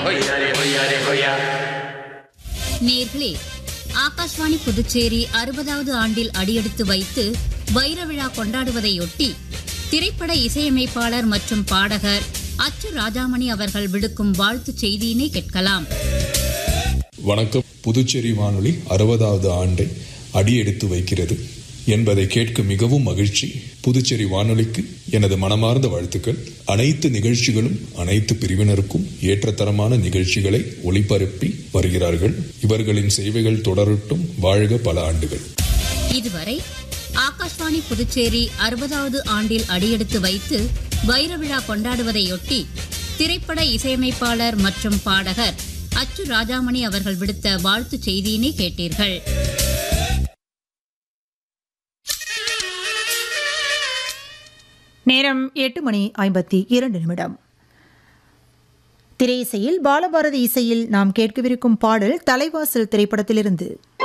ஹொய்யாரே ஹொய்யாரே ஹொய்யா நேர்களே ஆகாஷ்வாணி புதுச்சேரி அறுபதாவது ஆண்டில் அடியெடுத்து வைத்து வைர விழா கொண்டாடுவதையொட்டி திரைப்பட இசையமைப்பாளர் மற்றும் பாடகர் அச்சு ராஜாமணி அவர்கள் விடுக்கும் வாழ்த்துச் செய்தியினை கேட்கலாம் வணக்கம் புதுச்சேரி வானொலி அறுபதாவது ஆண்டை அடியெடுத்து வைக்கிறது என்பதை கேட்க மிகவும் மகிழ்ச்சி புதுச்சேரி வானொலிக்கு எனது மனமார்ந்த வாழ்த்துக்கள் அனைத்து நிகழ்ச்சிகளும் அனைத்து பிரிவினருக்கும் ஏற்றத்தரமான நிகழ்ச்சிகளை ஒளிபரப்பி வருகிறார்கள் இவர்களின் சேவைகள் தொடரட்டும் வாழ்க பல ஆண்டுகள் இதுவரை ஆகாஷ்வாணி புதுச்சேரி அறுபதாவது ஆண்டில் அடியெடுத்து வைத்து வைர விழா கொண்டாடுவதையொட்டி திரைப்பட இசையமைப்பாளர் மற்றும் பாடகர் அச்சு ராஜாமணி அவர்கள் விடுத்த வாழ்த்துச் செய்தியினை கேட்டீர்கள் நேரம் எட்டு மணி ஐம்பத்தி இரண்டு நிமிடம் திரை இசையில் பாலபாரதி இசையில் நாம் கேட்கவிருக்கும் பாடல் தலைவாசல் திரைப்படத்திலிருந்து